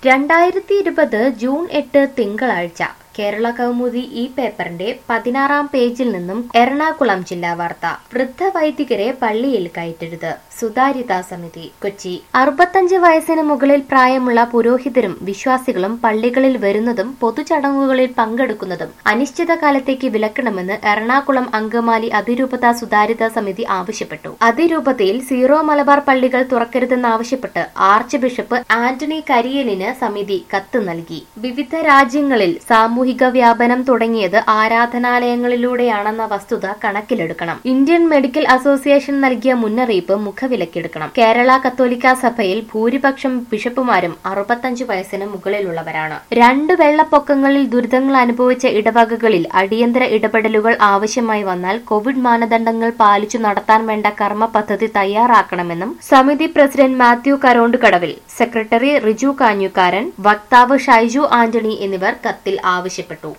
രണ്ടായിരത്തി ഇരുപത് ജൂൺ എട്ട് തിങ്കളാഴ്ച കേരള കൗമുദി ഈ പേപ്പറിന്റെ പതിനാറാം പേജിൽ നിന്നും എറണാകുളം ജില്ലാ വാർത്ത വൃദ്ധ വൈദികരെ പള്ളിയിൽ കയറ്റരുത് സുതാര്യതാ സമിതി കൊച്ചി അറുപത്തഞ്ച് വയസ്സിന് മുകളിൽ പ്രായമുള്ള പുരോഹിതരും വിശ്വാസികളും പള്ളികളിൽ വരുന്നതും പൊതുചടങ്ങുകളിൽ പങ്കെടുക്കുന്നതും അനിശ്ചിതകാലത്തേക്ക് വിലക്കണമെന്ന് എറണാകുളം അങ്കമാലി അതിരൂപത സുതാര്യതാ സമിതി ആവശ്യപ്പെട്ടു അതിരൂപതയിൽ സീറോ മലബാർ പള്ളികൾ തുറക്കരുതെന്നാവശ്യപ്പെട്ട് ആർച്ച് ബിഷപ്പ് ആന്റണി കരിയലിന് സമിതി കത്ത് നൽകി വിവിധ രാജ്യങ്ങളിൽ സാമൂഹിക വ്യാപനം തുടങ്ങിയത് ആരാധനാലയങ്ങളിലൂടെയാണെന്ന വസ്തുത കണക്കിലെടുക്കണം ഇന്ത്യൻ മെഡിക്കൽ അസോസിയേഷൻ നൽകിയ മുന്നറിയിപ്പ് മുഖവിലക്കെടുക്കണം കേരള കത്തോലിക്ക സഭയിൽ ഭൂരിപക്ഷം ബിഷപ്പുമാരും അറുപത്തഞ്ച് വയസ്സിന് മുകളിലുള്ളവരാണ് രണ്ട് വെള്ളപ്പൊക്കങ്ങളിൽ ദുരിതങ്ങൾ അനുഭവിച്ച ഇടവകകളിൽ അടിയന്തര ഇടപെടലുകൾ ആവശ്യമായി വന്നാൽ കോവിഡ് മാനദണ്ഡങ്ങൾ പാലിച്ചു നടത്താൻ വേണ്ട കർമ്മ പദ്ധതി തയ്യാറാക്കണമെന്നും സമിതി പ്രസിഡന്റ് മാത്യു കരോണ്ടുകടവിൽ സെക്രട്ടറി റിജു കാഞ്ഞുകാരൻ വക്താവ് ഷൈജു ആന്റണി എന്നിവർ കത്തിൽ ആവശ്യപ്പെട്ടു